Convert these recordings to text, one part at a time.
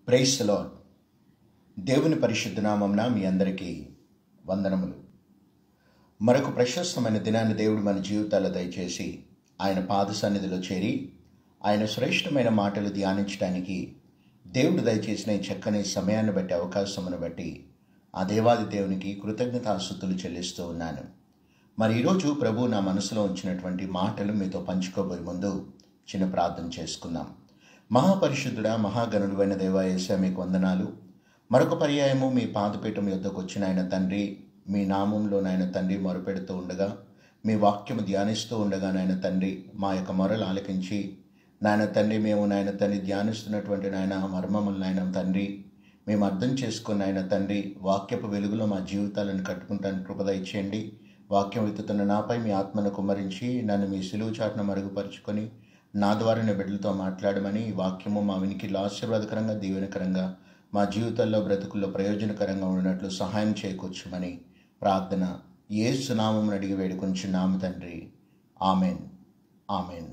price lord దేవుని పరిశుద్ధ నామంన మీ అందరికీ వందనములు మరొక ప్రశస్తమైన దినాన్ని దేవుడు మన జీవితాల్లో దయచేసి ఆయన పాద సన్నిధిలో చేరి ఆయన శ్రేష్టమైన మాటలు ధ్యానించడానికి దేవుడు దయచేసిన ఈ చక్కని సమయాన్ని బట్టి అవకాశమును బట్టి ఆ దేవాది దేవునికి కృతజ్ఞతాస్తుతులు చెల్లిస్తూ ఉన్నాను మరి ఈరోజు ప్రభు నా మనసులో ఉంచినటువంటి మాటలు మీతో పంచుకోబోయే ముందు చిన్న ప్రార్థన చేసుకుందాం మహాపరిశుద్ధుడా మహాగణుడువైన దేవాయేశ మీకు వందనాలు మరొక పర్యాయము మీ పాదపీఠం యొద్దకు వచ్చిన ఆయన తండ్రి మీ నామంలో నాయన తండ్రి మొరపెడుతూ ఉండగా మీ వాక్యము ధ్యానిస్తూ ఉండగా నాయన తండ్రి మా యొక్క మొరలు ఆలకించి నాయన తండ్రి మేము నాయన తండ్రి ధ్యానిస్తున్నటువంటి నాయన మర్మములు నాయన తండ్రి మేము అర్థం చేసుకున్న ఆయన తండ్రి వాక్యపు వెలుగులో మా జీవితాలను కట్టుకుంటాను కృపద ఇచ్చేయండి వాక్యం ఎత్తుతున్న నాపై మీ ఆత్మను కుమ్మరించి నన్ను మీ సిలువు చాటును మరుగుపరుచుకొని నా ద్వారా నీ బిడ్డలతో మాట్లాడమని ఈ వాక్యము మా వినికి ఆశీర్వాదకరంగా దీవెనకరంగా మా జీవితాల్లో బ్రతుకుల్లో ప్రయోజనకరంగా ఉన్నట్లు సహాయం చేకూర్చమని ప్రార్థన ఏ సునామం అడిగి వేడుకొంచున్నాము తండ్రి ఆమెన్ ఆమెన్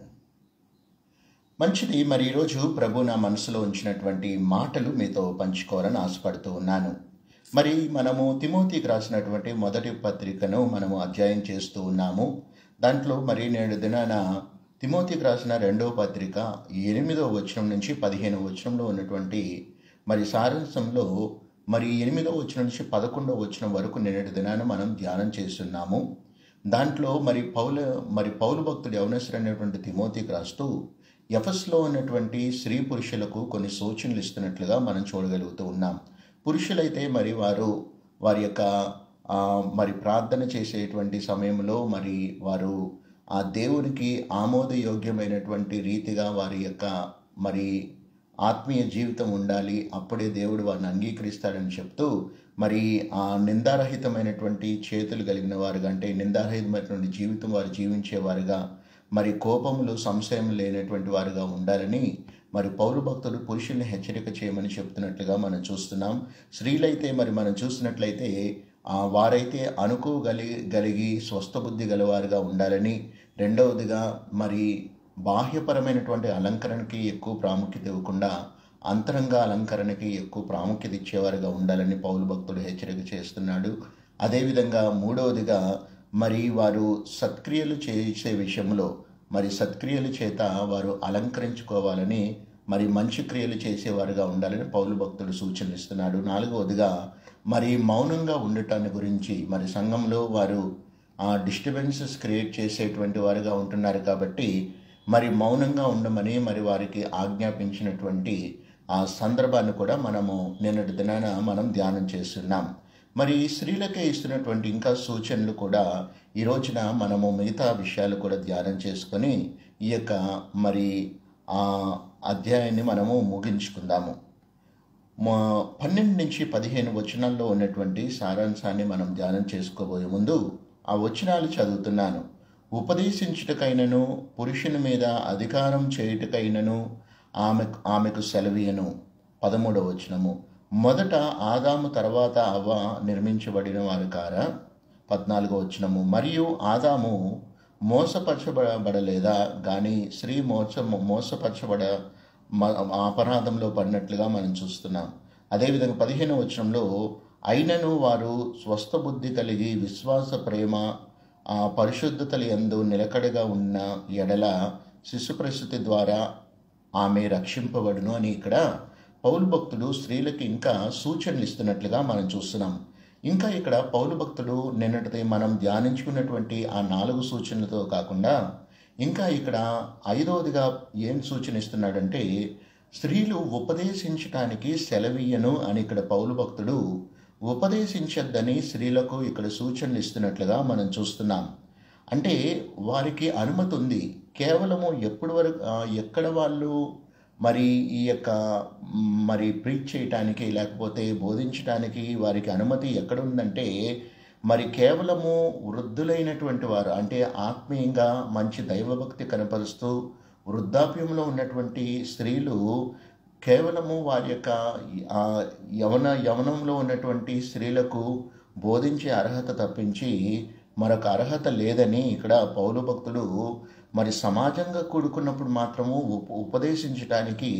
మంచిది మరి ఈరోజు ప్రభు నా మనసులో ఉంచినటువంటి మాటలు మీతో పంచుకోవాలని ఆశపడుతూ ఉన్నాను మరి మనము తిమోతికి రాసినటువంటి మొదటి పత్రికను మనము అధ్యాయం చేస్తూ ఉన్నాము దాంట్లో మరి నేడు దినాన తిమోతికి రాసిన రెండవ పత్రిక ఎనిమిదో వచనం నుంచి పదిహేను వచనంలో ఉన్నటువంటి మరి సారాంశంలో మరి ఎనిమిదో వచనం నుంచి పదకొండవ వచనం వరకు నిన్నటి దినాన మనం ధ్యానం చేస్తున్నాము దాంట్లో మరి పౌల మరి పౌలు భక్తుడు యవనస్తుడైనటువంటి తిమోతికి రాస్తూ ఎఫస్లో ఉన్నటువంటి స్త్రీ పురుషులకు కొన్ని సూచనలు ఇస్తున్నట్లుగా మనం చూడగలుగుతూ ఉన్నాం పురుషులైతే మరి వారు వారి యొక్క మరి ప్రార్థన చేసేటువంటి సమయంలో మరి వారు ఆ దేవునికి ఆమోదయోగ్యమైనటువంటి రీతిగా వారి యొక్క మరి ఆత్మీయ జీవితం ఉండాలి అప్పుడే దేవుడు వారిని అంగీకరిస్తాడని చెప్తూ మరి ఆ నిందారహితమైనటువంటి చేతులు కలిగిన వారుగా అంటే నిందారహితమైనటువంటి జీవితం వారు జీవించేవారుగా మరి కోపములు సంశయం లేనటువంటి వారుగా ఉండాలని మరి పౌరు భక్తుడు పురుషుల్ని హెచ్చరిక చేయమని చెప్తున్నట్లుగా మనం చూస్తున్నాం స్త్రీలైతే మరి మనం చూసినట్లయితే వారైతే అనుకోగలి గలిగి స్వస్థ బుద్ధి గలవారుగా ఉండాలని రెండవదిగా మరి బాహ్యపరమైనటువంటి అలంకరణకి ఎక్కువ ప్రాముఖ్యత ఇవ్వకుండా అంతరంగ అలంకరణకి ఎక్కువ ప్రాముఖ్యత ఇచ్చేవారుగా ఉండాలని పౌలు భక్తుడు హెచ్చరిక చేస్తున్నాడు అదేవిధంగా మూడవదిగా మరి వారు సత్క్రియలు చేసే విషయంలో మరి సత్క్రియల చేత వారు అలంకరించుకోవాలని మరి మంచి క్రియలు చేసేవారుగా ఉండాలని పౌలు భక్తుడు సూచనలు ఇస్తున్నాడు నాలుగవదిగా మరి మౌనంగా ఉండటాన్ని గురించి మరి సంఘంలో వారు ఆ డిస్టర్బెన్సెస్ క్రియేట్ చేసేటువంటి వారుగా ఉంటున్నారు కాబట్టి మరి మౌనంగా ఉండమని మరి వారికి ఆజ్ఞాపించినటువంటి ఆ సందర్భాన్ని కూడా మనము నిన్నటి దినాన మనం ధ్యానం చేస్తున్నాం మరి స్త్రీలకే ఇస్తున్నటువంటి ఇంకా సూచనలు కూడా ఈ రోజున మనము మిగతా విషయాలు కూడా ధ్యానం చేసుకొని ఈ యొక్క మరి ఆ అధ్యాయాన్ని మనము ముగించుకుందాము పన్నెండు నుంచి పదిహేను వచనాల్లో ఉన్నటువంటి సారాంశాన్ని మనం ధ్యానం చేసుకోబోయే ముందు ఆ వచనాలు చదువుతున్నాను ఉపదేశించుటకైనను పురుషుని మీద అధికారం చేయుటకైనను ఆమె ఆమెకు సెలవీయను పదమూడవ వచనము మొదట ఆదాము తర్వాత అవ్వ నిర్మించబడిన వారు కారా పద్నాలుగో వచనము మరియు ఆదాము మోసపరచబడలేదా కానీ స్త్రీ మోస మోసపరచబడ అపరాధంలో పడినట్లుగా మనం చూస్తున్నాం అదేవిధంగా పదిహేను వచనంలో అయినను వారు స్వస్థ బుద్ధి కలిగి విశ్వాస ప్రేమ ఆ పరిశుద్ధతలు ఎందు నిలకడగా ఉన్న ఎడల శిశు ప్రసూతి ద్వారా ఆమె రక్షింపబడును అని ఇక్కడ పౌలు భక్తుడు స్త్రీలకు ఇంకా సూచనలు ఇస్తున్నట్లుగా మనం చూస్తున్నాం ఇంకా ఇక్కడ పౌలు భక్తుడు నిన్నటిది మనం ధ్యానించుకున్నటువంటి ఆ నాలుగు సూచనలతో కాకుండా ఇంకా ఇక్కడ ఐదవదిగా ఏం సూచన ఇస్తున్నాడంటే స్త్రీలు ఉపదేశించడానికి సెలవీయను అని ఇక్కడ పౌలు భక్తుడు ఉపదేశించద్దని స్త్రీలకు ఇక్కడ సూచనలు ఇస్తున్నట్లుగా మనం చూస్తున్నాం అంటే వారికి అనుమతి ఉంది కేవలము ఎప్పటి వరకు ఎక్కడ వాళ్ళు మరి ఈ యొక్క మరి ప్రీచ్ చేయటానికి లేకపోతే బోధించడానికి వారికి అనుమతి ఎక్కడ ఉందంటే మరి కేవలము వృద్ధులైనటువంటి వారు అంటే ఆత్మీయంగా మంచి దైవభక్తి కనపరుస్తూ వృద్ధాప్యంలో ఉన్నటువంటి స్త్రీలు కేవలము వారి యొక్క యవన యవనంలో ఉన్నటువంటి స్త్రీలకు బోధించే అర్హత తప్పించి మరొక అర్హత లేదని ఇక్కడ పౌలు భక్తుడు మరి సమాజంగా కూడుకున్నప్పుడు మాత్రము ఉప ఉపదేశించడానికి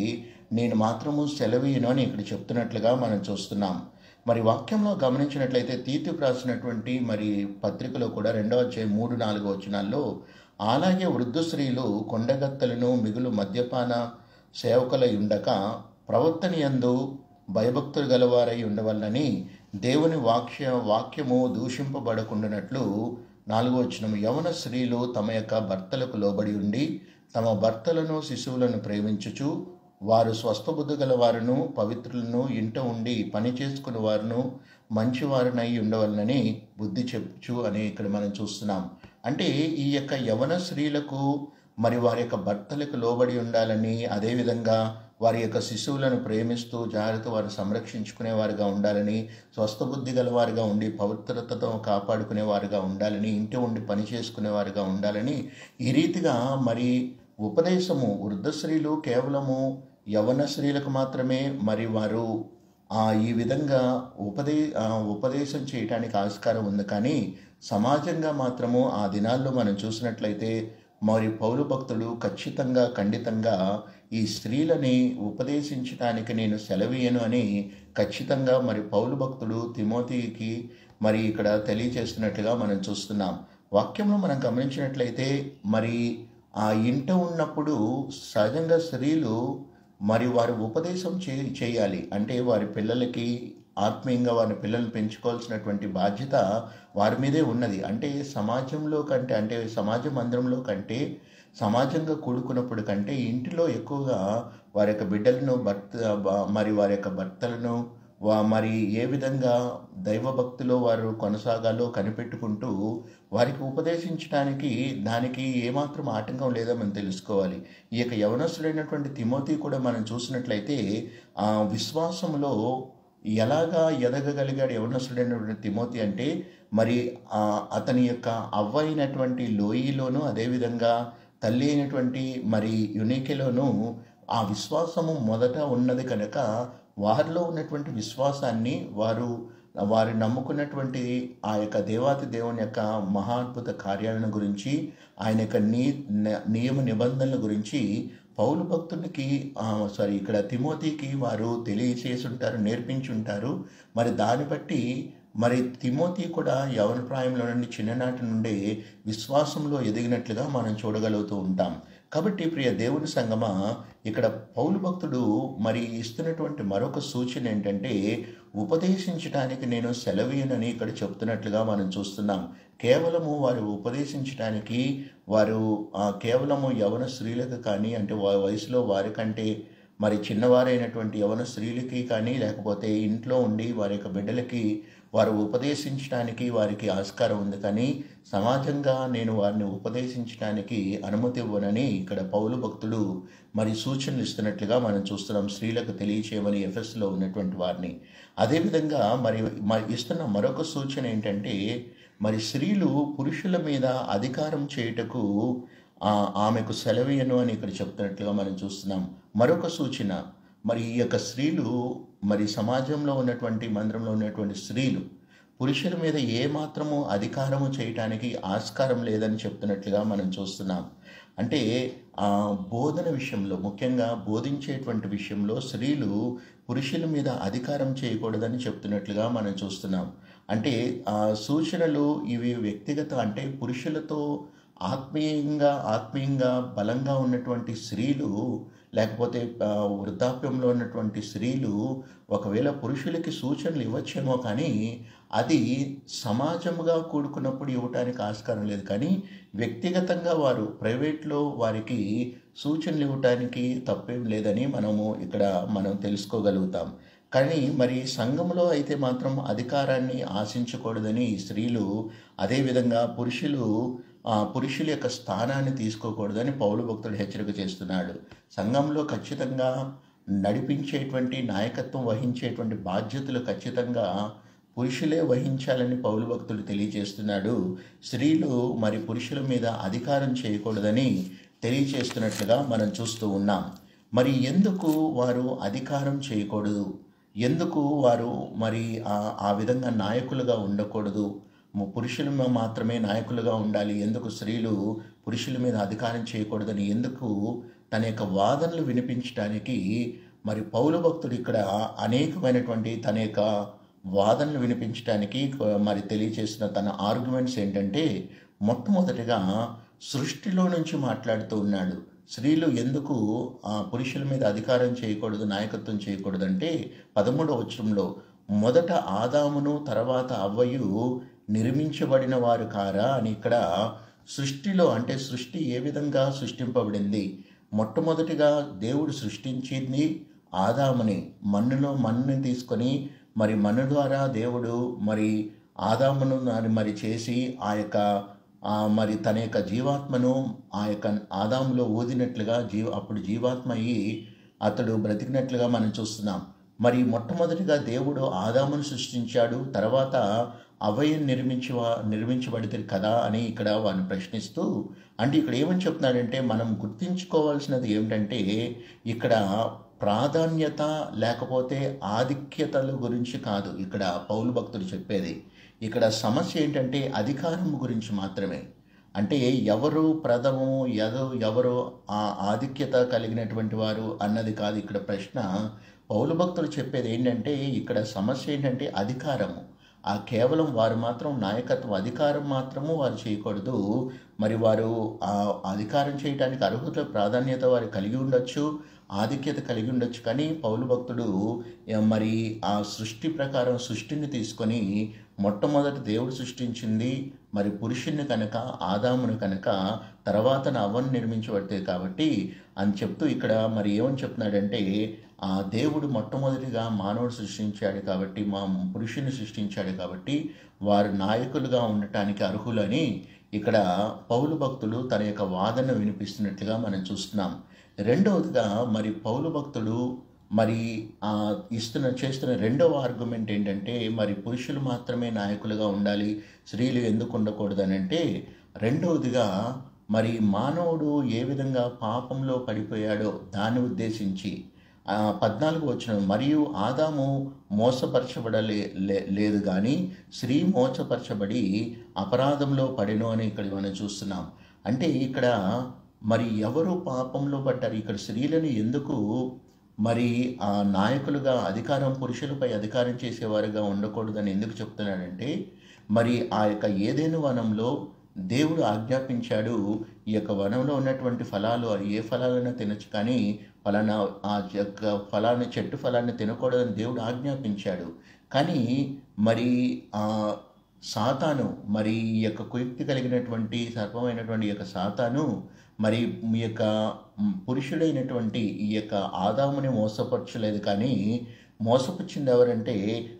నేను మాత్రము సెలవీయను అని ఇక్కడ చెప్తున్నట్లుగా మనం చూస్తున్నాం మరి వాక్యంలో గమనించినట్లయితే తీతుకు రాసినటువంటి మరి పత్రికలో కూడా రెండవ అధ్యాయం మూడు నాలుగు వచనాల్లో అలాగే వృద్ధ స్త్రీలు కొండగత్తలను మిగులు మద్యపాన సేవకులై ఉండక ప్రవర్తన యందు భయభక్తులు గలవారై ఉండవల్లని దేవుని వాక్య వాక్యము దూషింపబడకుండానట్లు నాలుగో వచనం యవన స్త్రీలు తమ యొక్క భర్తలకు లోబడి ఉండి తమ భర్తలను శిశువులను ప్రేమించుచు వారు స్వస్థబుద్ధి గల వారును పవిత్రులను ఇంట ఉండి పని చేసుకుని వారును మంచివారినై ఉండవలనని బుద్ధి చెప్పుచు అని ఇక్కడ మనం చూస్తున్నాం అంటే ఈ యొక్క యవన స్త్రీలకు మరి వారి యొక్క భర్తలకు లోబడి ఉండాలని అదేవిధంగా వారి యొక్క శిశువులను ప్రేమిస్తూ జాగ్రత్త వారు సంరక్షించుకునేవారుగా ఉండాలని స్వస్థబుద్ధి గలవారుగా ఉండి పవిత్రతతో కాపాడుకునేవారుగా ఉండాలని ఇంటి ఉండి పని చేసుకునేవారుగా ఉండాలని ఈ రీతిగా మరి ఉపదేశము వృద్ధ స్త్రీలు కేవలము యవన స్త్రీలకు మాత్రమే మరి వారు ఆ, ఈ విధంగా ఉపదే ఆ, ఉపదేశం చేయటానికి ఆస్కారం ఉంది కానీ సమాజంగా మాత్రము ఆ దినాల్లో మనం చూసినట్లయితే మరి పౌరు భక్తుడు ఖచ్చితంగా ఖండితంగా ఈ స్త్రీలని ఉపదేశించడానికి నేను సెలవీయను అని ఖచ్చితంగా మరి పౌలు భక్తుడు తిమోతికి మరి ఇక్కడ తెలియజేస్తున్నట్లుగా మనం చూస్తున్నాం వాక్యంలో మనం గమనించినట్లయితే మరి ఆ ఇంట ఉన్నప్పుడు సహజంగా స్త్రీలు మరి వారి ఉపదేశం చే చేయాలి అంటే వారి పిల్లలకి ఆత్మీయంగా వారి పిల్లల్ని పెంచుకోవాల్సినటువంటి బాధ్యత వారి మీదే ఉన్నది అంటే సమాజంలో కంటే అంటే సమాజ మందిరంలో కంటే సమాజంగా కూడుకున్నప్పుడు కంటే ఇంటిలో ఎక్కువగా వారి యొక్క బిడ్డలను భర్త బ- మరి వారి యొక్క భర్తలను వా- మరి ఏ విధంగా దైవభక్తిలో వారు కొనసాగాలో కనిపెట్టుకుంటూ వారికి ఉపదేశించడానికి దానికి ఏమాత్రం ఆటంకం లేదో మనం తెలుసుకోవాలి ఈ యొక్క యవనస్తుడైనటువంటి తిమోతి కూడా మనం చూసినట్లయితే ఆ విశ్వాసంలో ఎలాగా ఎదగగలిగాడు యవనస్తుడైనటువంటి తిమోతి అంటే మరి ఆ అతని యొక్క అవ్వ అయినటువంటి లోయిలోను అదేవిధంగా తల్లి అయినటువంటి మరి యునికెలోను ఆ విశ్వాసము మొదట ఉన్నది కనుక వారిలో ఉన్నటువంటి విశ్వాసాన్ని వారు వారు నమ్ముకున్నటువంటి ఆ యొక్క దేవాతి దేవుని యొక్క మహాద్భుత కార్యాలను గురించి ఆయన యొక్క నీ న- నియమ నిబంధనల గురించి పౌలు భక్తునికి సారీ ఇక్కడ తిమోతికి వారు తెలియచేసి ఉంటారు నేర్పించి ఉంటారు మరి దాన్ని బట్టి మరి తిమోతి కూడా యవన ప్రాయంలో నుండి చిన్ననాటి నుండే విశ్వాసంలో ఎదిగినట్లుగా మనం చూడగలుగుతూ ఉంటాం కాబట్టి ప్రియ దేవుని సంగమ ఇక్కడ పౌలు భక్తుడు మరి ఇస్తున్నటువంటి మరొక సూచన ఏంటంటే ఉపదేశించడానికి నేను సెలవీయనని ఇక్కడ చెప్తున్నట్లుగా మనం చూస్తున్నాం కేవలము వారు ఉపదేశించడానికి వారు ఆ, కేవలము యవన స్త్రీలకు కానీ అంటే వా- వయసులో వారికంటే మరి చిన్నవారైనటువంటి యవన స్త్రీలకి కానీ లేకపోతే ఇంట్లో ఉండి వారి యొక్క బిడ్డలకి వారు ఉపదేశించడానికి వారికి ఆస్కారం ఉంది కానీ సమాజంగా నేను వారిని ఉపదేశించడానికి అనుమతి ఇవ్వనని ఇక్కడ పౌలు భక్తుడు మరి సూచనలు ఇస్తున్నట్లుగా మనం చూస్తున్నాం స్త్రీలకు తెలియచేయమని ఎఫ్ఎస్లో ఉన్నటువంటి వారిని అదేవిధంగా మరి మరి ఇస్తున్న మరొక సూచన ఏంటంటే మరి స్త్రీలు పురుషుల మీద అధికారం చేయుటకు ఆ, ఆమెకు సెలవీయను అని ఇక్కడ చెప్తున్నట్లుగా మనం చూస్తున్నాం మరొక సూచన మరి ఈ యొక్క స్త్రీలు మరి సమాజంలో ఉన్నటువంటి మందిరంలో ఉన్నటువంటి స్త్రీలు పురుషుల మీద ఏ మాత్రము అధికారము చేయటానికి ఆస్కారం లేదని చెప్తున్నట్లుగా మనం చూస్తున్నాం అంటే ఆ బోధన విషయంలో ముఖ్యంగా బోధించేటువంటి విషయంలో స్త్రీలు పురుషుల మీద అధికారం చేయకూడదని చెప్తున్నట్లుగా మనం చూస్తున్నాం అంటే ఆ సూచనలు ఇవి వ్యక్తిగత అంటే పురుషులతో ఆత్మీయంగా ఆత్మీయంగా బలంగా ఉన్నటువంటి స్త్రీలు లేకపోతే ఆ, వృద్ధాప్యంలో ఉన్నటువంటి స్త్రీలు ఒకవేళ పురుషులకి సూచనలు ఇవ్వచ్చేమో కానీ అది సమాజముగా కూడుకున్నప్పుడు ఇవ్వటానికి ఆస్కారం లేదు కానీ వ్యక్తిగతంగా వారు ప్రైవేట్లో వారికి సూచనలు ఇవ్వటానికి తప్పేం లేదని మనము ఇక్కడ మనం తెలుసుకోగలుగుతాం కానీ మరి సంఘంలో అయితే మాత్రం అధికారాన్ని ఆశించకూడదని ఈ స్త్రీలు అదేవిధంగా పురుషులు ఆ పురుషుల యొక్క స్థానాన్ని తీసుకోకూడదని పౌలు భక్తుడు హెచ్చరిక చేస్తున్నాడు సంఘంలో ఖచ్చితంగా నడిపించేటువంటి నాయకత్వం వహించేటువంటి బాధ్యతలు ఖచ్చితంగా పురుషులే వహించాలని పౌలు భక్తుడు తెలియజేస్తున్నాడు స్త్రీలు మరి పురుషుల మీద అధికారం చేయకూడదని తెలియచేస్తున్నట్లుగా మనం చూస్తూ ఉన్నాం మరి ఎందుకు వారు అధికారం చేయకూడదు ఎందుకు వారు మరి ఆ- ఆ విధంగా నాయకులుగా ఉండకూడదు ము- పురుషులు మా- మాత్రమే నాయకులుగా ఉండాలి ఎందుకు స్త్రీలు పురుషుల మీద అధికారం చేయకూడదని ఎందుకు తన యొక్క వాదనలు వినిపించడానికి మరి పౌలు భక్తుడు ఇక్కడ అనేకమైనటువంటి తన యొక్క వాదనలు వినిపించడానికి మరి తెలియచేసిన తన ఆర్గ్యుమెంట్స్ ఏంటంటే మొట్టమొదటిగా సృష్టిలో నుంచి మాట్లాడుతూ ఉన్నాడు స్త్రీలు ఎందుకు ఆ పురుషుల మీద అధికారం చేయకూడదు నాయకత్వం చేయకూడదు అంటే పదమూడవ వచనంలో మొదట ఆదామును తర్వాత అవ్వయు నిర్మించబడిన వారు కారా అని ఇక్కడ సృష్టిలో అంటే సృష్టి ఏ విధంగా సృష్టింపబడింది మొట్టమొదటిగా దేవుడు సృష్టించింది ఆదాముని మన్నులో మన్నుని తీసుకొని మరి మన్ను ద్వారా దేవుడు మరి ఆదామును దాన్ని మరి చేసి ఆ యొక్క ఆ మరి తన యొక్క జీవాత్మను ఆ యొక్క ఆదాములో ఊదినట్లుగా జీవ అప్పుడు జీవాత్మ అయ్యి అతడు బ్రతికినట్లుగా మనం చూస్తున్నాం మరి మొట్టమొదటిగా దేవుడు ఆదామును సృష్టించాడు తర్వాత అవయం నిర్మించి నిర్మించబడితే కదా అని ఇక్కడ వారిని ప్రశ్నిస్తూ అంటే ఇక్కడ ఏమని చెప్తున్నాడంటే మనం గుర్తించుకోవాల్సినది ఏమిటంటే ఇక్కడ ప్రాధాన్యత లేకపోతే ఆధిక్యతల గురించి కాదు ఇక్కడ పౌలు భక్తుడు చెప్పేది ఇక్కడ సమస్య ఏంటంటే అధికారం గురించి మాత్రమే అంటే ఎవరు ప్రథమము ఎదో ఎవరు ఆ ఆధిక్యత కలిగినటువంటి వారు అన్నది కాదు ఇక్కడ ప్రశ్న పౌలు భక్తులు చెప్పేది ఏంటంటే ఇక్కడ సమస్య ఏంటంటే అధికారము ఆ కేవలం వారు మాత్రం నాయకత్వం అధికారం మాత్రము వారు చేయకూడదు మరి వారు ఆ అధికారం చేయడానికి అర్హత ప్రాధాన్యత వారు కలిగి ఉండొచ్చు ఆధిక్యత కలిగి ఉండొచ్చు కానీ పౌలు భక్తుడు మరి ఆ సృష్టి ప్రకారం సృష్టిని తీసుకొని మొట్టమొదటి దేవుడు సృష్టించింది మరి పురుషుణ్ణి కనుక ఆదామును కనుక తర్వాత నవ్వను నిర్మించబడితే కాబట్టి అని చెప్తూ ఇక్కడ మరి ఏమని చెప్తున్నాడంటే ఆ దేవుడు మొట్టమొదటిగా మానవుడు సృష్టించాడు కాబట్టి మా పురుషుని సృష్టించాడు కాబట్టి వారు నాయకులుగా ఉండటానికి అర్హులని ఇక్కడ పౌలు భక్తుడు తన యొక్క వాదన వినిపిస్తున్నట్లుగా మనం చూస్తున్నాం రెండవదిగా మరి పౌలు భక్తుడు మరి ఇస్తున్న చేస్తున్న రెండవ ఆర్గ్యుమెంట్ ఏంటంటే మరి పురుషులు మాత్రమే నాయకులుగా ఉండాలి స్త్రీలు ఎందుకు ఉండకూడదని అంటే రెండవదిగా మరి మానవుడు ఏ విధంగా పాపంలో పడిపోయాడో దాన్ని ఉద్దేశించి పద్నాలుగు వచ్చిన మరియు ఆదాము మోసపరచబడలే లేదు కానీ స్త్రీ మోసపరచబడి అపరాధంలో పడిను అని ఇక్కడ మనం చూస్తున్నాం అంటే ఇక్కడ మరి ఎవరు పాపంలో పడ్డారు ఇక్కడ స్త్రీలను ఎందుకు మరి ఆ నాయకులుగా అధికారం పురుషులపై అధికారం చేసేవారుగా ఉండకూడదని ఎందుకు చెప్తున్నాడంటే మరి ఆ యొక్క ఏదైనా వనంలో దేవుడు ఆజ్ఞాపించాడు ఈ యొక్క వనంలో ఉన్నటువంటి ఫలాలు ఏ ఫలాలైనా తినచ్చు కానీ ఫలానా ఆ యొక్క ఫలాన్ని చెట్టు ఫలాన్ని తినకూడదని దేవుడు ఆజ్ఞాపించాడు కానీ మరి ఆ సాతాను మరి ఈ యొక్క కుయుక్తి కలిగినటువంటి సర్పమైనటువంటి ఈ యొక్క సాతాను మరి మీ యొక్క పురుషుడైనటువంటి ఈ యొక్క ఆదాముని మోసపరచలేదు కానీ మోసపుచ్చింది ఎవరంటే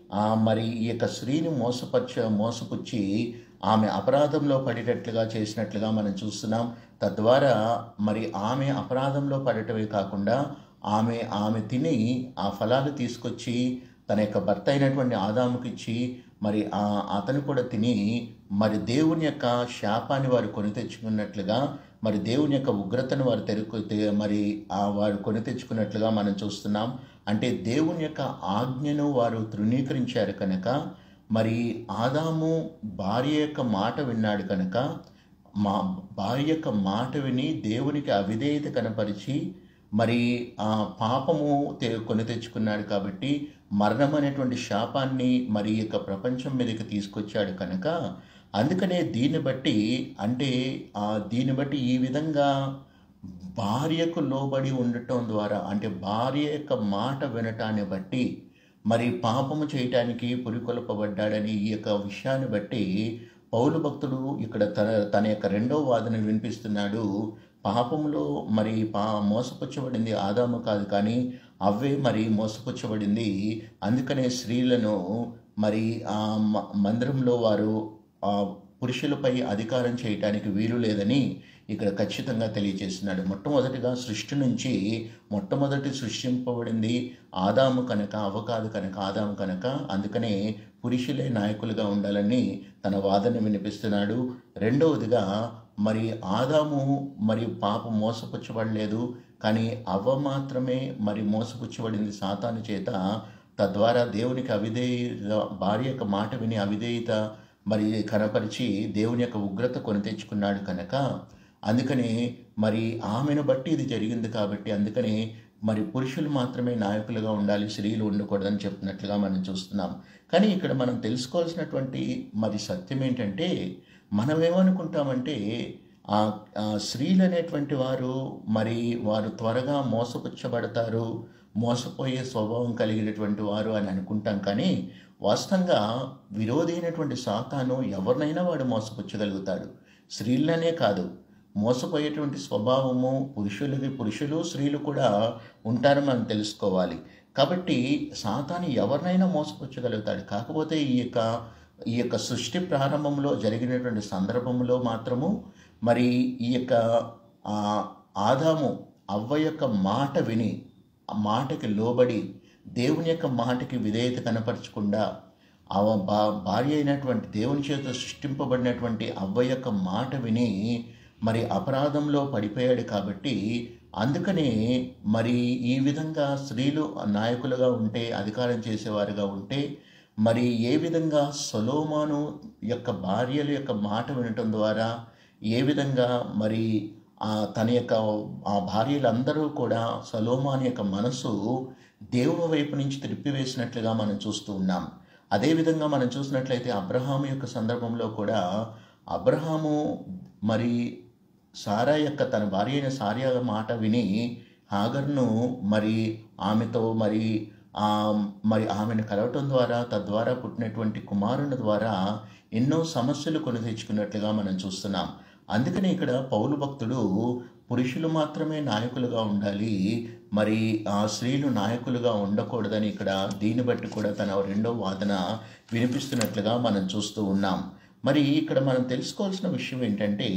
మరి ఈ యొక్క స్త్రీని మోసపరచ మోసపుచ్చి ఆమె అపరాధంలో పడేటట్లుగా చేసినట్లుగా మనం చూస్తున్నాం తద్వారా మరి ఆమె అపరాధంలో పడటమే కాకుండా ఆమె ఆమె తిని ఆ ఫలాలు తీసుకొచ్చి తన యొక్క భర్త అయినటువంటి ఆదాముకి ఇచ్చి మరి ఆ అతను కూడా తిని మరి దేవుని యొక్క శాపాన్ని వారు కొని తెచ్చుకున్నట్లుగా మరి దేవుని యొక్క ఉగ్రతను వారు తెరుకు మరి ఆ వారు కొని తెచ్చుకున్నట్లుగా మనం చూస్తున్నాం అంటే దేవుని యొక్క ఆజ్ఞను వారు తృణీకరించారు కనుక మరి ఆదాము భార్య యొక్క మాట విన్నాడు కనుక మా భార్య యొక్క మాట విని దేవునికి అవిధేయత కనపరిచి మరి ఆ పాపము తె కొని తెచ్చుకున్నాడు కాబట్టి మరణం అనేటువంటి శాపాన్ని మరి యొక్క ప్రపంచం మీదకి తీసుకొచ్చాడు కనుక అందుకనే దీన్ని బట్టి అంటే ఆ దీన్ని బట్టి ఈ విధంగా భార్యకు లోబడి ఉండటం ద్వారా అంటే భార్య యొక్క మాట వినటాన్ని బట్టి మరి పాపము చేయటానికి పురికొల్పబడ్డాడని ఈ యొక్క విషయాన్ని బట్టి పౌలు భక్తుడు ఇక్కడ తన తన యొక్క రెండో వాదన వినిపిస్తున్నాడు పాపంలో మరి పా మోసపుచ్చబడింది ఆదాము కాదు కానీ అవే మరి మోసపుచ్చబడింది అందుకనే స్త్రీలను మరి ఆ మందిరంలో వారు పురుషులపై అధికారం చేయటానికి వీలు లేదని ఇక్కడ ఖచ్చితంగా తెలియజేస్తున్నాడు మొట్టమొదటిగా సృష్టి నుంచి మొట్టమొదటి సృష్టింపబడింది ఆదాము కనుక అవకాదు కనుక ఆదాము కనుక అందుకనే పురుషులే నాయకులుగా ఉండాలని తన వాదన వినిపిస్తున్నాడు రెండవదిగా మరి ఆదాము మరి పాప మోసపుచ్చబడలేదు కానీ అవ్వ మాత్రమే మరి మోసపుచ్చబడింది సాతాను చేత తద్వారా దేవునికి అవిధేయత భార్య యొక్క మాట విని అవిధేయత మరి కనపరిచి దేవుని యొక్క ఉగ్రత కొని తెచ్చుకున్నాడు కనుక అందుకని మరి ఆమెను బట్టి ఇది జరిగింది కాబట్టి అందుకని మరి పురుషులు మాత్రమే నాయకులుగా ఉండాలి స్త్రీలు ఉండకూడదని చెప్పినట్లుగా మనం చూస్తున్నాం కానీ ఇక్కడ మనం తెలుసుకోవాల్సినటువంటి మరి సత్యం ఏంటంటే మనం ఏమనుకుంటామంటే ఆ ఆ స్త్రీలు అనేటువంటి వారు మరి వారు త్వరగా మోసపుచ్చబడతారు మోసపోయే స్వభావం కలిగినటువంటి వారు అని అనుకుంటాం కానీ వాస్తవంగా విరోధి అయినటువంటి సాతాను ఎవరినైనా వాడు మోసపుచ్చగలుగుతాడు స్త్రీలనే కాదు మోసపోయేటువంటి స్వభావము పురుషులకి పురుషులు స్త్రీలు కూడా ఉంటారని మనం తెలుసుకోవాలి కాబట్టి సాతాను ఎవరినైనా మోసపుచ్చగలుగుతాడు కాకపోతే ఈ యొక్క ఈ యొక్క సృష్టి ప్రారంభంలో జరిగినటువంటి సందర్భంలో మాత్రము మరి ఈ యొక్క ఆ, ఆదాము అవ్వ యొక్క మాట విని ఆ మాటకి లోబడి దేవుని యొక్క మాటకి విధేయత కనపరచకుండా ఆ బా భార్య అయినటువంటి దేవుని చేత సృష్టింపబడినటువంటి అవ్వ యొక్క మాట విని మరి అపరాధంలో పడిపోయాడు కాబట్టి అందుకనే మరి ఈ విధంగా స్త్రీలు నాయకులుగా ఉంటే అధికారం చేసేవారుగా ఉంటే మరి ఏ విధంగా సొలోమాను యొక్క భార్యల యొక్క మాట వినటం ద్వారా ఏ విధంగా మరి ఆ తన యొక్క ఆ భార్యలందరూ కూడా సలోమాన్ యొక్క మనసు దేవుని వైపు నుంచి త్రిప్పివేసినట్లుగా మనం చూస్తూ ఉన్నాం అదేవిధంగా మనం చూసినట్లయితే అబ్రహాము యొక్క సందర్భంలో కూడా అబ్రహాము మరి సారా యొక్క తన భార్య అయిన సార్య మాట విని హాగర్ను మరి ఆమెతో మరి ఆ, మరి ఆమెను కలవటం ద్వారా తద్వారా పుట్టినటువంటి కుమారుని ద్వారా ఎన్నో సమస్యలు కొని తెచ్చుకున్నట్లుగా మనం చూస్తున్నాం అందుకని ఇక్కడ పౌలు భక్తుడు పురుషులు మాత్రమే నాయకులుగా ఉండాలి మరి ఆ స్త్రీలు నాయకులుగా ఉండకూడదని ఇక్కడ దీన్ని బట్టి కూడా తన రెండో వాదన వినిపిస్తున్నట్లుగా మనం చూస్తూ ఉన్నాం మరి ఇక్కడ మనం తెలుసుకోవాల్సిన విషయం ఏంటంటే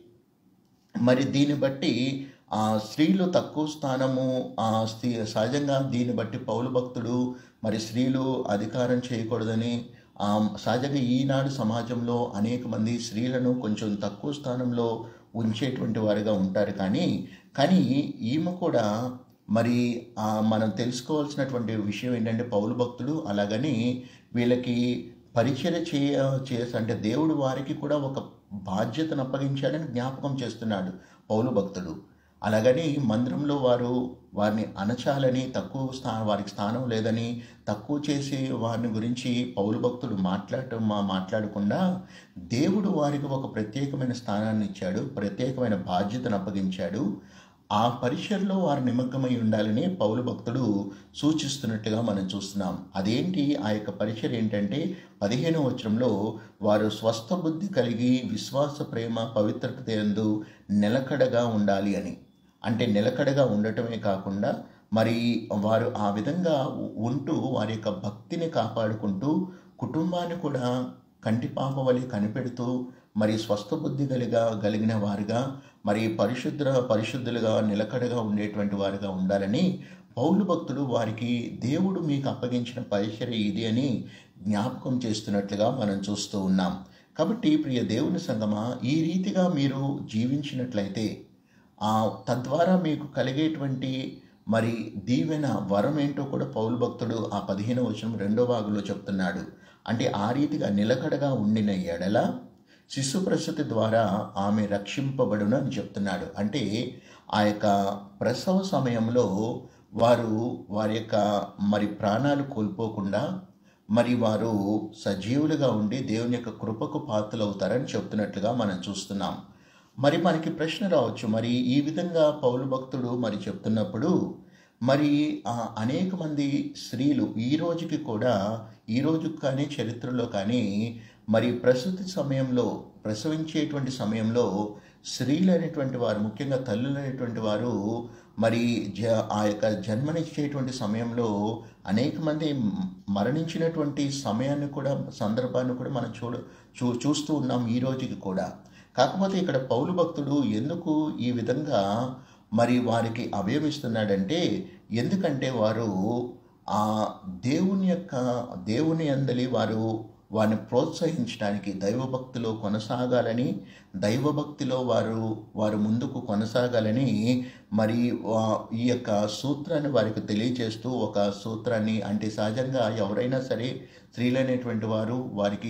మరి దీన్ని బట్టి ఆ స్త్రీలు తక్కువ స్థానము ఆ స్త్రీ సహజంగా దీన్ని బట్టి పౌలు భక్తుడు మరి స్త్రీలు అధికారం చేయకూడదని ఆ, సహజంగా ఈనాడు సమాజంలో అనేక మంది స్త్రీలను కొంచెం తక్కువ స్థానంలో ఉంచేటువంటి వారుగా ఉంటారు కానీ కానీ ఈమె కూడా మరి ఆ, మనం తెలుసుకోవాల్సినటువంటి విషయం ఏంటంటే పౌలు భక్తుడు అలాగని వీళ్ళకి పరిచయ చేయ చేసి అంటే దేవుడు వారికి కూడా ఒక బాధ్యతను అప్పగించాడని జ్ఞాపకం చేస్తున్నాడు పౌలు భక్తుడు అలాగని మందిరంలో వారు వారిని అణచాలని తక్కువ స్థా వారికి స్థానం లేదని తక్కువ చేసి వారిని గురించి పౌలు భక్తుడు మాట్లాడటం మా మాట్లాడకుండా దేవుడు వారికి ఒక ప్రత్యేకమైన స్థానాన్ని ఇచ్చాడు ప్రత్యేకమైన బాధ్యతను అప్పగించాడు ఆ పరిచయలో వారు నిమగ్నమై ఉండాలని పౌలు భక్తుడు సూచిస్తున్నట్టుగా మనం చూస్తున్నాం అదేంటి ఆ యొక్క పరిచయం ఏంటంటే పదిహేనవ వచనంలో వారు స్వస్థ బుద్ధి కలిగి విశ్వాస ప్రేమ పవిత్రత ఎందు నిలకడగా ఉండాలి అని అంటే నిలకడగా ఉండటమే కాకుండా మరి వారు ఆ విధంగా ఉంటూ వారి యొక్క భక్తిని కాపాడుకుంటూ కుటుంబాన్ని కూడా కంటిపాప వలె కనిపెడుతూ మరి స్వస్థ బుద్ధి కలిగా కలిగిన వారుగా మరి పరిశుద్ధ పరిశుద్ధులుగా నిలకడగా ఉండేటువంటి వారుగా ఉండాలని పౌలు భక్తుడు వారికి దేవుడు మీకు అప్పగించిన పరిచర్య ఇది అని జ్ఞాపకం చేస్తున్నట్లుగా మనం చూస్తూ ఉన్నాం కాబట్టి ప్రియ దేవుని సంగమా ఈ రీతిగా మీరు జీవించినట్లయితే ఆ తద్వారా మీకు కలిగేటువంటి మరి దీవెన వరం ఏంటో కూడా పౌలు భక్తుడు ఆ పదిహేను వచనం రెండో భాగంలో చెప్తున్నాడు అంటే ఆ రీతిగా నిలకడగా ఉండిన ఎడల శిశు ప్రసూతి ద్వారా ఆమె రక్షింపబడును అని చెప్తున్నాడు అంటే ఆ యొక్క ప్రసవ సమయంలో వారు వారి యొక్క మరి ప్రాణాలు కోల్పోకుండా మరి వారు సజీవులుగా ఉండి దేవుని యొక్క కృపకు పాత్రలవుతారని చెప్తున్నట్లుగా మనం చూస్తున్నాం మరి మనకి ప్రశ్న రావచ్చు మరి ఈ విధంగా పౌలు భక్తుడు మరి చెప్తున్నప్పుడు మరి ఆ అనేక మంది స్త్రీలు ఈ రోజుకి కూడా ఈ రోజు కానీ చరిత్రలో కానీ మరి ప్రసూతి సమయంలో ప్రసవించేటువంటి సమయంలో స్త్రీలు అనేటువంటి వారు ముఖ్యంగా తల్లులు అనేటువంటి వారు మరి జ ఆ యొక్క జన్మనిచ్చేటువంటి సమయంలో అనేక మంది మరణించినటువంటి సమయాన్ని కూడా సందర్భాన్ని కూడా మనం చూడ చూ చూస్తూ ఉన్నాం ఈ రోజుకి కూడా కాకపోతే ఇక్కడ పౌలు భక్తుడు ఎందుకు ఈ విధంగా మరి వారికి అభయమిస్తున్నాడంటే ఎందుకంటే వారు ఆ దేవుని యొక్క దేవుని అందలి వారు వారిని ప్రోత్సహించడానికి దైవభక్తిలో కొనసాగాలని దైవభక్తిలో వారు వారు ముందుకు కొనసాగాలని మరి వా- ఈ యొక్క సూత్రాన్ని వారికి తెలియజేస్తూ ఒక సూత్రాన్ని అంటే సహజంగా ఎవరైనా సరే స్త్రీలైనటువంటి వారు వారికి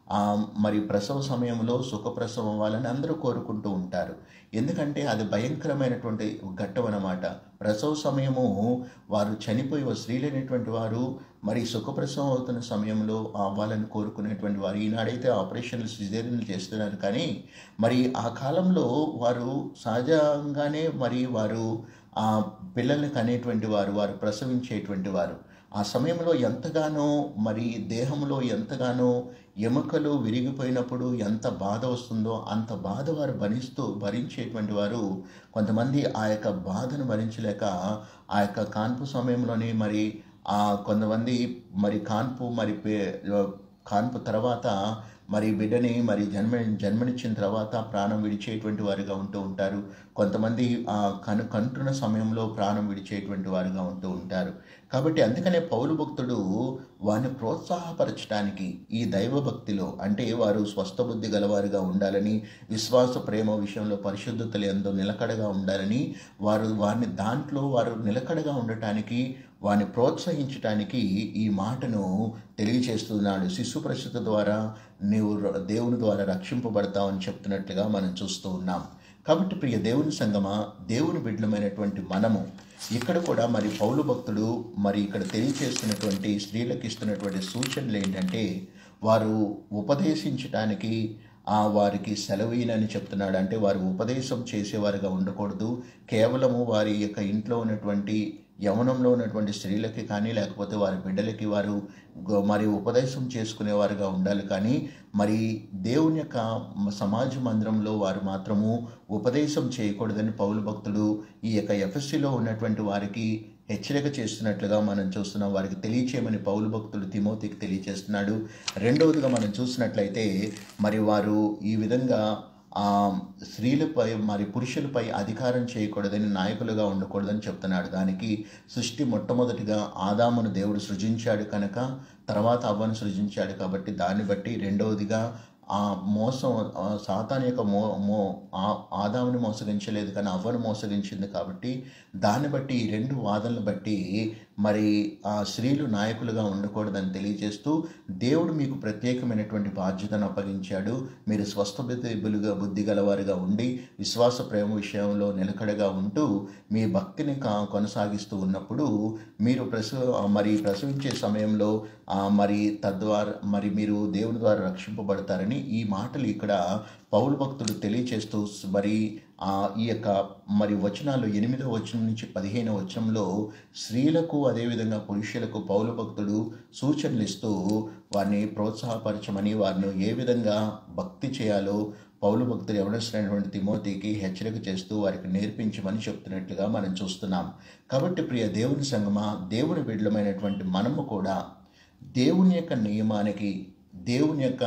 ఆ, మరి ప్రసవ సమయంలో సుఖప్రసవం అవ్వాలని అందరూ కోరుకుంటూ ఉంటారు ఎందుకంటే అది భయంకరమైనటువంటి ఘట్టం అన్నమాట ప్రసవ సమయము వారు చనిపోయి స్త్రీలైనటువంటి వారు మరి సుఖప్రసవం అవుతున్న సమయంలో అవ్వాలని కోరుకునేటువంటి వారు ఈనాడైతే ఆపరేషన్లు సిజేరియన్లు చేస్తున్నారు కానీ మరి ఆ కాలంలో వారు సహజంగానే మరి వారు ఆ పిల్లల్ని కనేటువంటి వారు వారు ప్రసవించేటువంటి వారు ఆ సమయంలో ఎంతగానో మరి దేహంలో ఎంతగానో ఎముకలు విరిగిపోయినప్పుడు ఎంత బాధ వస్తుందో అంత బాధ వారు భరిస్తూ భరించేటువంటి వారు కొంతమంది ఆ యొక్క బాధను భరించలేక ఆ యొక్క కాన్పు సమయంలోనే మరి ఆ కొంతమంది మరి కాన్పు మరి పే- కాన్పు తర్వాత మరి బిడ్డని మరి జన్మ జన్మనిచ్చిన తర్వాత ప్రాణం విడిచేటువంటి వారుగా ఉంటూ ఉంటారు కొంతమంది ఆ కను కంటున్న సమయంలో ప్రాణం విడిచేటువంటి వారుగా ఉంటూ ఉంటారు కాబట్టి అందుకనే పౌలు భక్తుడు వారిని ప్రోత్సాహపరచడానికి ఈ దైవ భక్తిలో అంటే వారు స్వస్థ బుద్ధి గలవారుగా ఉండాలని విశ్వాస ప్రేమ విషయంలో పరిశుద్ధతలు ఎంతో నిలకడగా ఉండాలని వారు వారిని దాంట్లో వారు నిలకడగా ఉండటానికి వారిని ప్రోత్సహించటానికి ఈ మాటను తెలియచేస్తున్నాడు శిశు ప్రస్తుత ద్వారా నీవు ర- దేవుని ద్వారా రక్షింపబడతావని చెప్తున్నట్లుగా మనం చూస్తూ ఉన్నాం కాబట్టి ప్రియ దేవుని సంగమా దేవుని బిడ్డలమైనటువంటి మనము ఇక్కడ కూడా మరి పౌలు భక్తుడు మరి ఇక్కడ తెలియచేస్తున్నటువంటి స్త్రీలకు ఇస్తున్నటువంటి సూచనలు ఏంటంటే వారు ఉపదేశించటానికి ఆ వారికి సెలవీనని చెప్తున్నాడు అంటే వారు ఉపదేశం చేసేవారుగా ఉండకూడదు కేవలము వారి యొక్క ఇంట్లో ఉన్నటువంటి యవనంలో ఉన్నటువంటి స్త్రీలకి కానీ లేకపోతే వారి బిడ్డలకి వారు గ- మరి ఉపదేశం చేసుకునేవారుగా ఉండాలి కానీ మరి దేవుని యొక్క సమాజ మందిరంలో వారు మాత్రము ఉపదేశం చేయకూడదని పౌలు భక్తుడు ఈ యొక్క ఎఫ్ఎస్సిలో ఉన్నటువంటి వారికి హెచ్చరిక చేస్తున్నట్లుగా మనం చూస్తున్నాం వారికి తెలియచేయమని పౌలు భక్తుడు తిమోతికి తెలియచేస్తున్నాడు రెండవదిగా మనం చూసినట్లయితే మరి వారు ఈ విధంగా ఆ స్త్రీలపై మరి పురుషులపై అధికారం చేయకూడదని నాయకులుగా ఉండకూడదని చెప్తున్నాడు దానికి సృష్టి మొట్టమొదటిగా ఆదామును దేవుడు సృజించాడు కనుక తర్వాత అవ్వను సృజించాడు కాబట్టి దాన్ని బట్టి రెండవదిగా ఆ మోసం ఆ సాతాన్ యొక్క మో మో ఆ- ఆదాముని మోసగించలేదు కానీ అవ్వను మోసగించింది కాబట్టి దాన్ని బట్టి ఈ రెండు వాదనలు బట్టి మరి ఆ స్త్రీలు నాయకులుగా ఉండకూడదని తెలియజేస్తూ దేవుడు మీకు ప్రత్యేకమైనటువంటి బాధ్యతను అప్పగించాడు మీరు స్వస్థ బుద్ధిగా బుద్ధి గలవారుగా ఉండి విశ్వాస ప్రేమ విషయంలో నిలకడగా ఉంటూ మీ భక్తిని కా- కొనసాగిస్తూ ఉన్నప్పుడు మీరు ప్రసవ మరి ప్రసవించే సమయంలో ఆ, మరి తద్వారా మరి మీరు దేవుని ద్వారా రక్షింపబడతారని ఈ మాటలు ఇక్కడ పౌలు భక్తుడు తెలియచేస్తూ మరి ఆ, ఈ యొక్క మరి వచనాలు ఎనిమిదో వచనం నుంచి పదిహేనో వచనంలో స్త్రీలకు అదేవిధంగా పురుషులకు పౌలు భక్తుడు సూచనలు ఇస్తూ వారిని ప్రోత్సాహపరచమని వారిని ఏ విధంగా భక్తి చేయాలో పౌలు భక్తులు ఎవరినటువంటి తిమోతికి హెచ్చరిక చేస్తూ వారికి నేర్పించమని చెప్తున్నట్లుగా మనం చూస్తున్నాం కాబట్టి ప్రియ దేవుని సంగమా దేవుని బిడ్డలమైనటువంటి మనము కూడా దేవుని యొక్క నియమానికి దేవుని యొక్క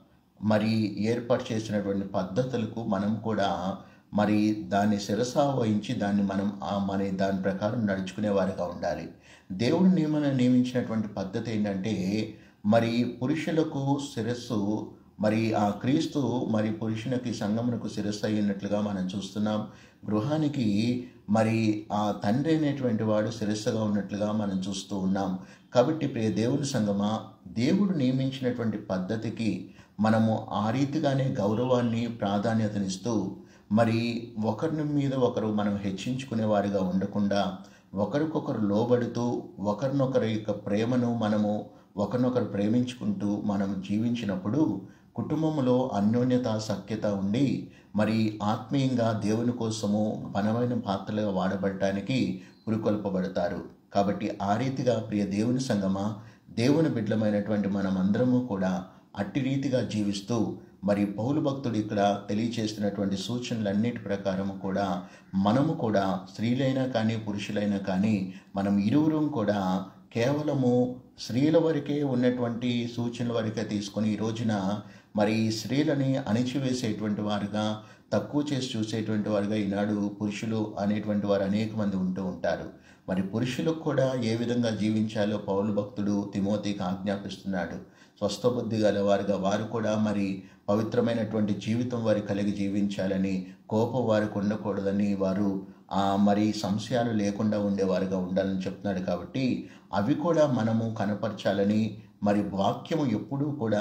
మరి ఏర్పాటు చేసినటువంటి పద్ధతులకు మనం కూడా మరి దాన్ని శిరస వహించి దాన్ని మనం ఆ మరి దాని ప్రకారం నడుచుకునే వారిగా ఉండాలి దేవుడు నియమన నియమించినటువంటి పద్ధతి ఏంటంటే మరి పురుషులకు శిరస్సు మరి ఆ క్రీస్తు మరి పురుషునికి సంగమునకు శిరస్సు అయినట్లుగా మనం చూస్తున్నాం గృహానికి మరి ఆ తండ్రి అనేటువంటి వాడు శిరస్సుగా ఉన్నట్లుగా మనం చూస్తూ ఉన్నాం కాబట్టి ప్రియ దేవుని సంగమా దేవుడు నియమించినటువంటి పద్ధతికి మనము ఆ రీతిగానే గౌరవాన్ని ప్రాధాన్యతనిస్తూ మరి ఒకరి మీద ఒకరు మనం హెచ్చించుకునే వారిగా ఉండకుండా ఒకరికొకరు లోబడుతూ ఒకరినొకరి యొక్క ప్రేమను మనము ఒకరినొకరు ప్రేమించుకుంటూ మనం జీవించినప్పుడు కుటుంబంలో అన్యోన్యత సఖ్యత ఉండి మరి ఆత్మీయంగా దేవుని కోసము బలమైన పాత్రలుగా వాడబడటానికి పురికొల్పబడతారు కాబట్టి ఆ రీతిగా ప్రియ దేవుని సంగమా దేవుని బిడ్డలమైనటువంటి మనమందరము కూడా అట్టి రీతిగా జీవిస్తూ మరి పౌలు భక్తుడు ఇక్కడ తెలియచేస్తున్నటువంటి సూచనలన్నిటి ప్రకారం కూడా మనము కూడా స్త్రీలైనా కానీ పురుషులైనా కానీ మనం ఇరువురం కూడా కేవలము స్త్రీల వరకే ఉన్నటువంటి సూచనల వరకే తీసుకొని ఈ రోజున మరి ఈ స్త్రీలని అణిచివేసేటువంటి వారుగా తక్కువ చేసి చూసేటువంటి వారుగా ఈనాడు పురుషులు అనేటువంటి వారు అనేక మంది ఉంటూ ఉంటారు మరి పురుషులకు కూడా ఏ విధంగా జీవించాలో పౌలు భక్తుడు తిమోతికి ఆజ్ఞాపిస్తున్నాడు స్వస్థబుద్ధి గల వారుగా వారు కూడా మరి పవిత్రమైనటువంటి జీవితం వారి కలిగి జీవించాలని కోపం వారికి ఉండకూడదని వారు ఆ మరి సంశయాలు లేకుండా ఉండేవారుగా ఉండాలని చెప్తున్నాడు కాబట్టి అవి కూడా మనము కనపరచాలని మరి వాక్యము ఎప్పుడూ కూడా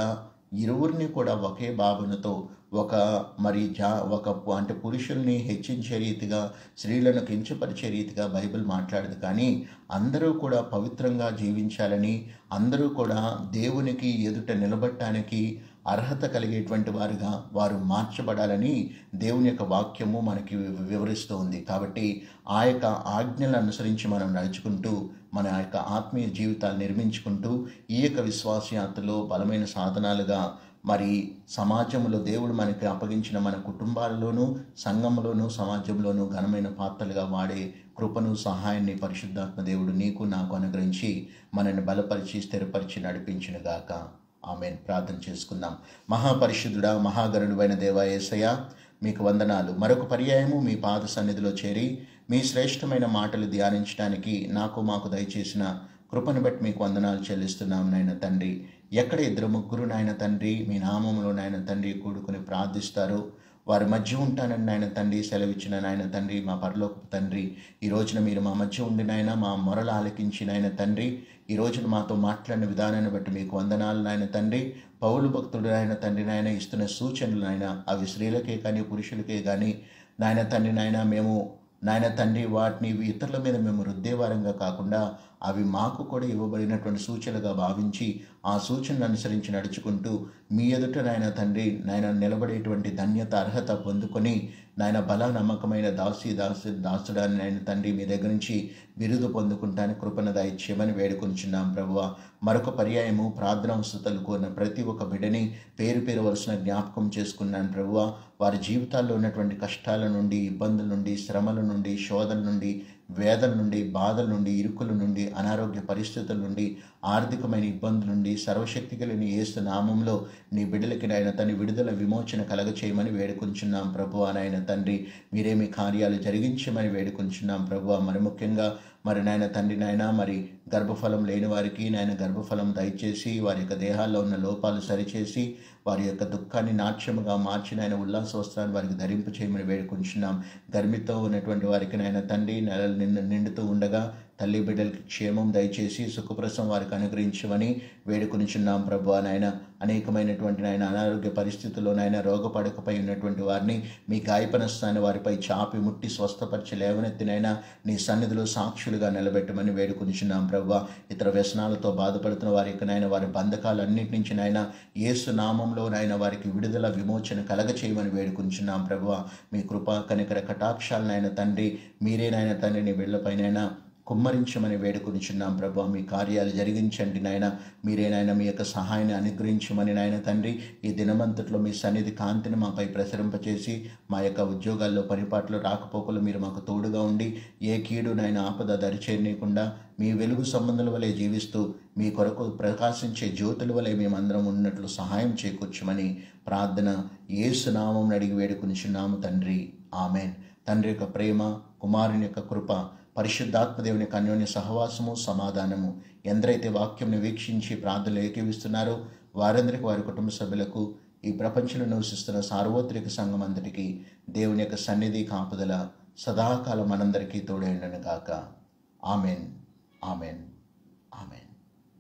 ఇరువురిని కూడా ఒకే భావనతో ఒక మరి జా ఒక పు- అంటే పురుషుల్ని హెచ్చించే రీతిగా స్త్రీలను కించపరిచే రీతిగా బైబిల్ మాట్లాడదు కానీ అందరూ కూడా పవిత్రంగా జీవించాలని అందరూ కూడా దేవునికి ఎదుట నిలబడటానికి అర్హత కలిగేటువంటి వారుగా వారు మార్చబడాలని దేవుని యొక్క వాక్యము మనకి వివరిస్తూ ఉంది కాబట్టి ఆ యొక్క ఆజ్ఞలను అనుసరించి మనం నడుచుకుంటూ మన యొక్క ఆత్మీయ జీవితాలు నిర్మించుకుంటూ ఈ యొక్క విశ్వాసయాత్రలో బలమైన సాధనాలుగా మరి సమాజంలో దేవుడు మనకి అప్పగించిన మన కుటుంబాలలోనూ సంఘంలోనూ సమాజంలోనూ ఘనమైన పాత్రలుగా వాడే కృపను సహాయాన్ని పరిశుద్ధాత్మ దేవుడు నీకు నాకు అనుగ్రహించి మనల్ని బలపరిచి స్థిరపరిచి నడిపించినగాక ఆమెన్ ప్రార్థన చేసుకుందాం మహాపరిశుద్ధుడా మహాగరుడువైన దేవా యేసయ్య మీకు వందనాలు మరొక పర్యాయము మీ పాద సన్నిధిలో చేరి మీ శ్రేష్టమైన మాటలు ధ్యానించడానికి నాకు మాకు దయచేసిన కృపను బట్టి మీకు వందనాలు చెల్లిస్తున్నాం నాయన తండ్రి ఎక్కడ ఇద్దరు ముగ్గురు నాయన తండ్రి మీ నామంలో నాయన తండ్రి కూడుకుని ప్రార్థిస్తారు వారి మధ్య ఉంటానని నాయన తండ్రి సెలవిచ్చిన నాయన తండ్రి మా పరలోకపు తండ్రి ఈ రోజున మీరు మా మధ్య ఉండి నాయన మా మొరలు ఆలకించి నాయన తండ్రి ఈ రోజున మాతో మాట్లాడిన విధానాన్ని బట్టి మీకు వందనాలు నాయన తండ్రి పౌలు భక్తుడు నాయన తండ్రి నాయన ఇస్తున్న సూచనలు నాయన అవి స్త్రీలకే కానీ పురుషులకే కానీ నాయన తండ్రి నాయన మేము నాయన తండ్రి వాటిని ఇతరుల మీద మేము రుద్దేవారంగా కాకుండా అవి మాకు కూడా ఇవ్వబడినటువంటి సూచనలుగా భావించి ఆ సూచనలు అనుసరించి నడుచుకుంటూ మీ ఎదుట నాయన తండ్రి నాయన నిలబడేటువంటి ధన్యత అర్హత పొందుకొని నాయన బల నమ్మకమైన దాసి దాసు దాసుడాన్ని నాయన తండ్రి మీ దగ్గర నుంచి బిరుదు పొందుకుంటాను కృపణ దయచేయమని వేడుకొంచున్నాం ప్రభువ మరొక పర్యాయము ప్రార్థనావసతలు కోరిన ప్రతి ఒక్క బిడ్డని పేరు పేరు వరుసన జ్ఞాపకం చేసుకున్నాను ప్రభువ వారి జీవితాల్లో ఉన్నటువంటి కష్టాల నుండి ఇబ్బందుల నుండి శ్రమల నుండి శోధన నుండి వేదన నుండి బాధల నుండి ఇరుకుల నుండి అనారోగ్య పరిస్థితుల నుండి ఆర్థికమైన ఇబ్బందుల నుండి సర్వశక్తి కలిగిన యేసు నామంలో నీ బిడ్డలకి నాయన తన విడుదల విమోచన కలగ చేయమని వేడుకుంటున్నాం ప్రభు నాయన తండ్రి మీరేమి కార్యాలు జరిగించమని వేడుకుంటున్నాం ప్రభు మరి ముఖ్యంగా మరి నాయన తండ్రి నాయన మరి గర్భఫలం లేని వారికి నాయన గర్భఫలం దయచేసి వారి యొక్క దేహాల్లో ఉన్న లోపాలు సరిచేసి వారి యొక్క దుఃఖాన్ని నాట్యముగా మార్చి నాయన ఉల్లాస వస్త్రాన్ని వారికి ధరింపు చేయమని వేడుకుంటున్నాం గర్మితో ఉన్నటువంటి వారికి నాయన తండ్రి నెలలు నిండు నిండుతూ ఉండగా తల్లి బిడ్డలకి క్షేమం దయచేసి సుఖప్రసం వారికి అనుగ్రహించమని వేడుకొనిచున్నాం ప్రభు నాయన అనేకమైనటువంటి నాయన అనారోగ్య పరిస్థితుల్లో నాయన రోగపడకపై ఉన్నటువంటి వారిని మీ గాయపనస్థాన్ని వారిపై చాపి ముట్టి స్వస్థపరిచి లేవనెత్తినైనా నీ సన్నిధిలో సాక్షులుగా నిలబెట్టమని వేడుకొనిచున్నాం ప్రభు ఇతర వ్యసనాలతో బాధపడుతున్న వారి యొక్క నాయన వారి బంధకాలన్నిటి నుంచి నాయన యేసు నామంలో నాయన వారికి విడుదల విమోచన కలగ చేయమని వేడుకుంటున్నాం ప్రభు మీ కృపా కనికర కటాక్షాలనైనా తండ్రి మీరే నాయన తండ్రి నీ బిళ్ళపైనైనా కుమ్మరించమని వేడుకొనిచున్నాం ప్రభు మీ కార్యాలు జరిగించండి నాయన మీరే నాయన మీ యొక్క సహాయాన్ని అనుగ్రహించమని నాయన తండ్రి ఈ దినమంతట్లో మీ సన్నిధి కాంతిని మాపై ప్రసరింపచేసి మా యొక్క ఉద్యోగాల్లో పరిపాట్లు రాకపోకలు మీరు మాకు తోడుగా ఉండి ఏ కీడు నాయన ఆపద దరిచేయనీయకుండా మీ వెలుగు సంబంధుల వలె జీవిస్తూ మీ కొరకు ప్రకాశించే జ్యోతుల వలె మేమందరం ఉన్నట్లు సహాయం చేకూర్చమని ప్రార్థన ఏసునామం అడిగి వేడుకునిచున్నాము తండ్రి ఆమెన్ తండ్రి యొక్క ప్రేమ కుమారుని యొక్క కృప పరిశుద్ధాత్మదేవుని యొక్క అన్యోన్య సహవాసము సమాధానము ఎందరైతే వాక్యంను వీక్షించి ప్రార్థనలు ఏకీవిస్తున్నారో వారందరికీ వారి కుటుంబ సభ్యులకు ఈ ప్రపంచంలో నివసిస్తున్న సార్వత్రిక సంఘం అంతటికి దేవుని యొక్క సన్నిధి కాపుదల సదాకాలం మనందరికీ తోడేండను గాక amen amen amen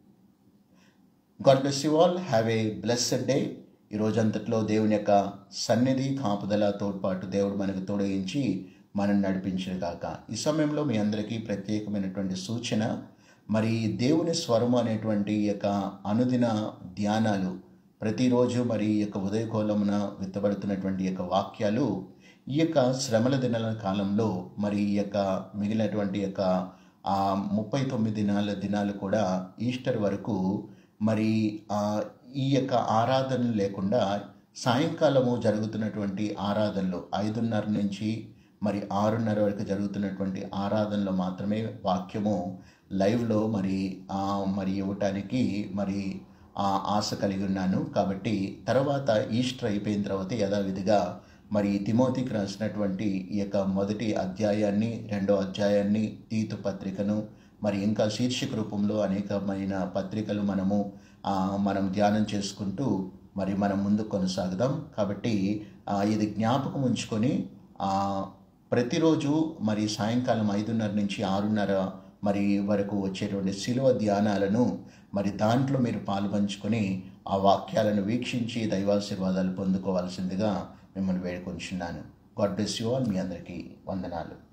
God bless you all have a blessed day ఈ రోజంతట్లో దేవుని యొక్క సన్నిధి కాపుదల తోడ్పాటు దేవుడు మనకు తోడగించి మనం నడిపించిన కాక ఈ సమయంలో మీ అందరికీ ప్రత్యేకమైనటువంటి సూచన మరి దేవుని స్వరము అనేటువంటి ఈ యొక్క అనుదిన ధ్యానాలు ప్రతిరోజు మరి ఈ యొక్క ఉదయకోలమున విత్తబడుతున్నటువంటి ఈ యొక్క వాక్యాలు ఈ యొక్క శ్రమల దినాల కాలంలో మరి ఈ యొక్క మిగిలినటువంటి యొక్క ఆ ముప్పై తొమ్మిది దినాల దినాలు కూడా ఈస్టర్ వరకు మరి ఆ, ఈ యొక్క ఆరాధనలు లేకుండా సాయంకాలము జరుగుతున్నటువంటి ఆరాధనలు ఐదున్నర నుంచి మరి ఆరున్నర వరకు జరుగుతున్నటువంటి ఆరాధనలో మాత్రమే వాక్యము లైవ్లో మరి ఆ, మరి ఇవ్వటానికి మరి ఆ ఆశ కలిగి ఉన్నాను కాబట్టి తర్వాత ఈస్టర్ అయిపోయిన తర్వాత యథావిధిగా మరి తిమోతికి రాసినటువంటి ఈ యొక్క మొదటి అధ్యాయాన్ని రెండో అధ్యాయాన్ని తీతు పత్రికను మరి ఇంకా శీర్షిక రూపంలో అనేకమైన పత్రికలు మనము ఆ, మనం ధ్యానం చేసుకుంటూ మరి మనం ముందు కొనసాగుదాం కాబట్టి ఆ, ఇది జ్ఞాపకం ఉంచుకొని ఆ, ప్రతిరోజు మరి సాయంకాలం ఐదున్నర నుంచి ఆరున్నర మరి వరకు వచ్చేటువంటి శిలువ ధ్యానాలను మరి దాంట్లో మీరు పాల్పంచుకొని ఆ వాక్యాలను వీక్షించి దైవాశీర్వాదాలు పొందుకోవాల్సిందిగా మిమ్మల్ని వేడుకొంచున్నాను గాడ్ బ్లెస్ యూ ఆల్ మీ అందరికీ వందనాలు